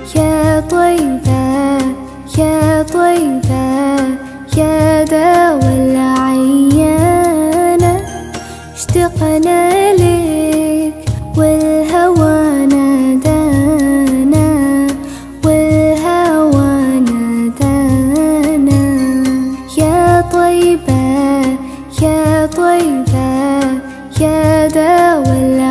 يا طيبة يا طيبة يا دوا العيانة اشتقنا لك والهوى نادانا والهوى نادانا يا طيبة يا طيبة يا دوا